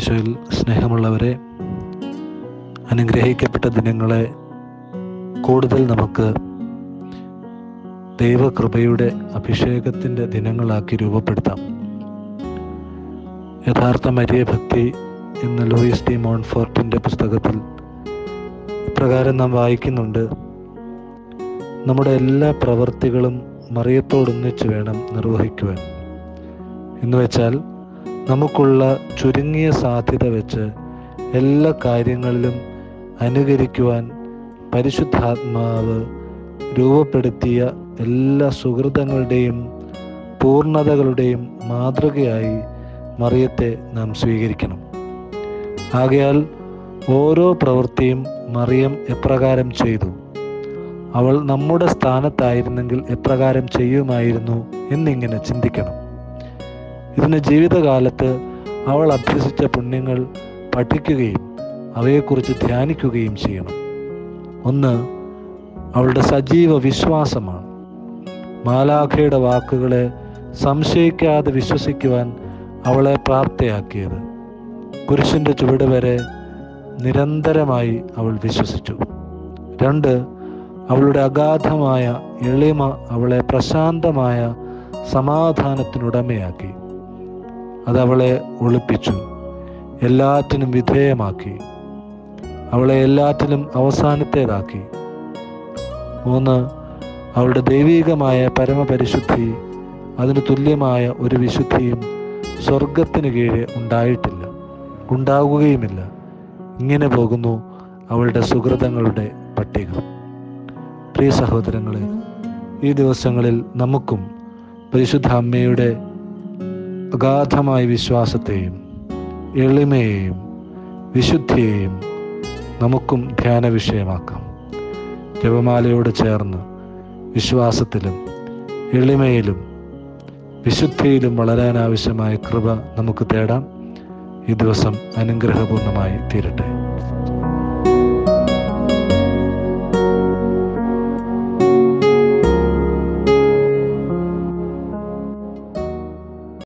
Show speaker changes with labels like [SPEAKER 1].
[SPEAKER 1] ഈശോയിൽ സ്നേഹമുള്ളവരെ അനുഗ്രഹിക്കപ്പെട്ട ദിനങ്ങളെ കൂടുതൽ നമുക്ക് ദൈവകൃപയുടെ അഭിഷേകത്തിൻ്റെ ദിനങ്ങളാക്കി രൂപപ്പെടുത്താം യഥാർത്ഥ മരിയ ഭക്തി എന്ന ലൂയിസ് ഡി മോൺഫോർട്ടിൻ്റെ പുസ്തകത്തിൽ ഇപ്രകാരം നാം വായിക്കുന്നുണ്ട് നമ്മുടെ എല്ലാ പ്രവൃത്തികളും മറിയത്തോടൊന്നിച്ച് വേണം നിർവഹിക്കുവാൻ എന്ന് വെച്ചാൽ നമുക്കുള്ള ചുരുങ്ങിയ സാധ്യത വെച്ച് എല്ലാ കാര്യങ്ങളിലും അനുകരിക്കുവാൻ പരിശുദ്ധാത്മാവ് രൂപപ്പെടുത്തിയ എല്ലാ സുഹൃതങ്ങളുടെയും പൂർണ്ണതകളുടെയും മാതൃകയായി മറിയത്തെ നാം സ്വീകരിക്കണം ആകയാൽ ഓരോ പ്രവൃത്തിയും മറിയം എപ്രകാരം ചെയ്തു അവൾ നമ്മുടെ സ്ഥാനത്തായിരുന്നെങ്കിൽ എപ്രകാരം ചെയ്യുമായിരുന്നു എന്നിങ്ങനെ ചിന്തിക്കണം ഇതിന് ജീവിതകാലത്ത് അവൾ അഭ്യസിച്ച പുണ്യങ്ങൾ പഠിക്കുകയും അവയെക്കുറിച്ച് ധ്യാനിക്കുകയും ചെയ്യണം ഒന്ന് അവളുടെ സജീവ വിശ്വാസമാണ് മാലാഖയുടെ വാക്കുകളെ സംശയിക്കാതെ വിശ്വസിക്കുവാൻ അവളെ പ്രാപ്തയാക്കിയത് കുരിശിൻ്റെ ചുവട് വരെ നിരന്തരമായി അവൾ വിശ്വസിച്ചു രണ്ട് അവളുടെ അഗാധമായ എളിമ അവളെ പ്രശാന്തമായ സമാധാനത്തിനുടമയാക്കി അതവളെ ഒളിപ്പിച്ചു എല്ലാറ്റിനും വിധേയമാക്കി അവളെ എല്ലാറ്റിലും അവസാനത്തേതാക്കി മൂന്ന് അവളുടെ ദൈവീകമായ പരമപരിശുദ്ധി അതിന് തുല്യമായ ഒരു വിശുദ്ധിയും സ്വർഗത്തിന് കീഴെ ഉണ്ടായിട്ടില്ല ഉണ്ടാകുകയുമില്ല ഇങ്ങനെ പോകുന്നു അവളുടെ സുഹൃതങ്ങളുടെ പട്ടിക പ്രിയ സഹോദരങ്ങളെ ഈ ദിവസങ്ങളിൽ നമുക്കും പരിശുദ്ധ അമ്മയുടെ അഗാധമായ വിശ്വാസത്തെയും എളിമയെയും വിശുദ്ധിയെയും നമുക്കും ധ്യാന വിഷയമാക്കാം ജപമാലയോട് ചേർന്ന് വിശ്വാസത്തിലും എളിമയിലും വിശുദ്ധിയിലും വളരാൻ ആവശ്യമായ കൃപ നമുക്ക് തേടാം ഈ ദിവസം അനുഗ്രഹപൂർണമായി തീരട്ടെ